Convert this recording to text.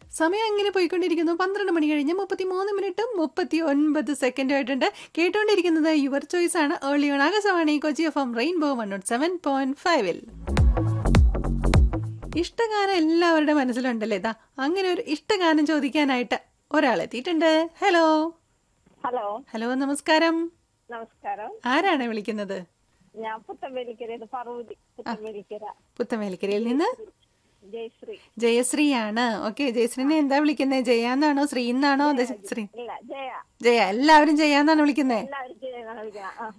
സമയം അങ്ങനെ പോയിക്കൊണ്ടിരിക്കുന്നു പന്ത്രണ്ട് മണി കഴിഞ്ഞ് മുപ്പത്തി മൂന്ന് മിനിറ്റും മുപ്പത്തി ഒൻപത് സെക്കൻഡും ആയിട്ടുണ്ട് കേട്ടുകൊണ്ടിരിക്കുന്നത് യുവർ ചോയ്സ് ആണ് early on Akashvani Kochi F M rainbow one not seven point ഫൈവിൽ ഇഷ്ടഗാനം എല്ലാവരുടെ മനസ്സിലുണ്ടല്ലേ ഇതാ അങ്ങനെ ഒരു ഇഷ്ടഗാനം ചോദിക്കാനായിട്ട് ഒരാൾ എത്തിയിട്ടുണ്ട് ഹലോ ഹലോ ഹലോ നമസ്കാരം നമസ്കാരം ആരാണ് വിളിക്കുന്നത് ഞാൻ പുത്തമ്പേലിക്കര പറവൂരി പുത്തമ്പേലിക്കര പുത്തമേലിക്കരയിൽ നിന്ന് ജയശ്രീ ജയശ്രീയാണ് ഓക്കെ ജയശ്രീനെ എന്താ വിളിക്കുന്നത് ജയ എന്നാണോ ശ്രീ എന്നാണോ അതെ ശ്രീ ഇല്ല ജയ ജയ എല്ലാവരും ജയ എന്നാണ് വിളിക്കുന്നത് എല്ലാവരും ജയ എന്നാണ് വിളിക്കുന്നത് ആ